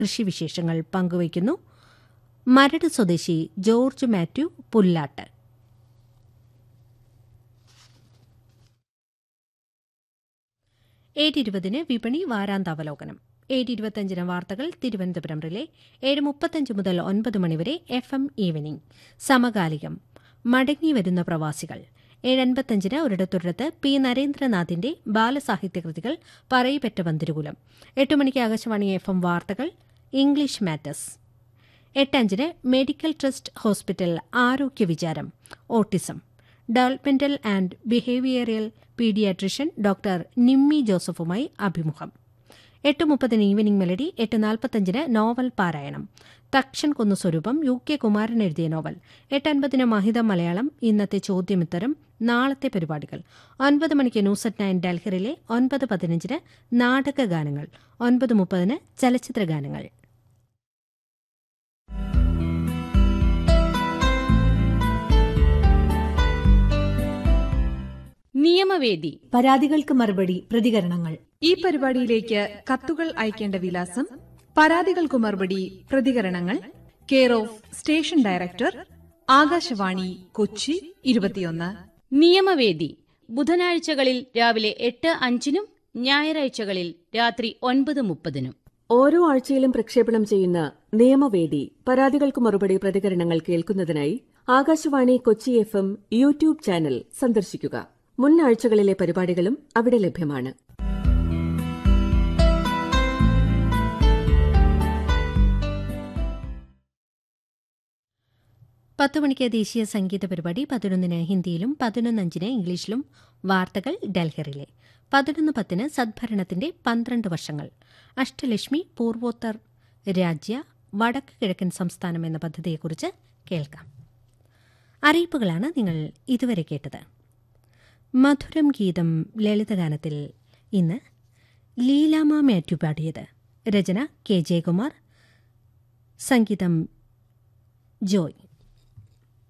കൃഷിവിശേഷങ്ങൾ പങ്കുവയ്ക്കുന്നു മരട് സ്വദേശി ജോർജ് മാത്യു പുല്ലാട്ട് ഏഴ് ഇരുപതിന് വിപണി വാരാന്താവലോകനം ഏഴ് ഇരുപത്തഞ്ചിന് വാർത്തകൾ തിരുവനന്തപുരം റിലേ ഏഴ് മുപ്പത്തഞ്ച് മുതൽ ഒൻപത് മണിവരെ എഫ് എം ഈവനിംഗ് സമകാലികം മടങ്ങിവരുന്ന പ്രവാസികൾ ഏഴ് അൻപത്തഞ്ചിന് ഒരിടത്തൊരിടത്ത് പി നരേന്ദ്രനാഥിന്റെ ബാലസാഹിത്യകൃതികൾ പറയിപ്പറ്റ പന്തിരുകുലം എട്ട് മണിക്ക് ആകാശവാണി എഫ് എം വാർത്തകൾ ഇംഗ്ലീഷ് മാറ്റേഴ്സ് എട്ടഞ്ചിന് മെഡിക്കൽ ട്രസ്റ്റ് ഹോസ്പിറ്റൽ ആരോഗ്യ വിചാരം autism developmental and behavioural paediatrician doctor Nimmi ജോസഫുമായി അഭിമുഖം എട്ട് മുപ്പതിന് ഈവനിംഗ് മെലഡി എട്ട് നാൽപ്പത്തഞ്ചിന് നോവൽ പാരായണം തക്ഷൻ കുന്നു സ്വരൂപം യു കെ കുമാരൻ എഴുതിയ നോവൽ എട്ട് അൻപതിന് മഹിത മലയാളം ഇന്നത്തെ ചോദ്യമുത്തരം നാളത്തെ പരിപാടികൾ ഒൻപത് മണിക്ക് ന്യൂസ് അറ്റ് നയൻ ഡൽഹിറിലെ ഒൻപത് പതിനഞ്ചിന് നാടക ഗാനങ്ങൾ ഒൻപത് മുപ്പതിന് ചലച്ചിത്ര ഗാനങ്ങൾ നിയമവേദി പരാതികൾക്ക് മറുപടി പ്രതികരണങ്ങൾ ഈ പരിപാടിയിലേക്ക് കത്തുകൾ അയക്കേണ്ട വിലാസം പരാതികൾക്കു മറുപടി പ്രതികരണങ്ങൾ care of station director Akashvani Kochi ഇരുപത്തിയൊന്ന് നിയമവേദി ബുധനാഴ്ചകളിൽ രാവിലെ എട്ട് അഞ്ചിനും ഞായറാഴ്ചകളിൽ രാത്രി ഒൻപത് മുപ്പതിനും ഓരോ ആഴ്ചയിലും പ്രക്ഷേപണം ചെയ്യുന്ന നിയമവേദി പരാതികൾക്ക് മറുപടി പ്രതികരണങ്ങൾ കേൾക്കുന്നതിനായി Akashvani Kochi F M YouTube channel സന്ദർശിക്കുക മുൻ ആഴ്ചകളിലെ പരിപാടികളും അവിടെ ലഭ്യമാണ് പത്ത് മണിക്ക് ദേശീയ സംഗീത പരിപാടി പതിനൊന്നിന് ഹിന്ദിയിലും പതിനൊന്നഞ്ചിന് ഇംഗ്ലീഷിലും വാർത്തകൾ ഡൽഹിറിലെ പതിനൊന്ന് പത്തിന് സദ്ഭരണത്തിന്റെ പന്ത്രണ്ട് വർഷങ്ങൾ അഷ്ടലക്ഷ്മി പൂർവോത്തർ രാജ്യ വടക്ക് കിഴക്കൻ സംസ്ഥാനം എന്ന പദ്ധതിയെക്കുറിച്ച് കേൾക്കാം അറിയിപ്പുകളാണ് നിങ്ങൾ ഇതുവരെ കേട്ടത് മധുരം ഗീതം ലളിതഗാനത്തിൽ ഇന്ന് ലീലാമ മാത്യു പാടിയത് രചന കെ ജയകുമാർ സംഗീതം ജോയ്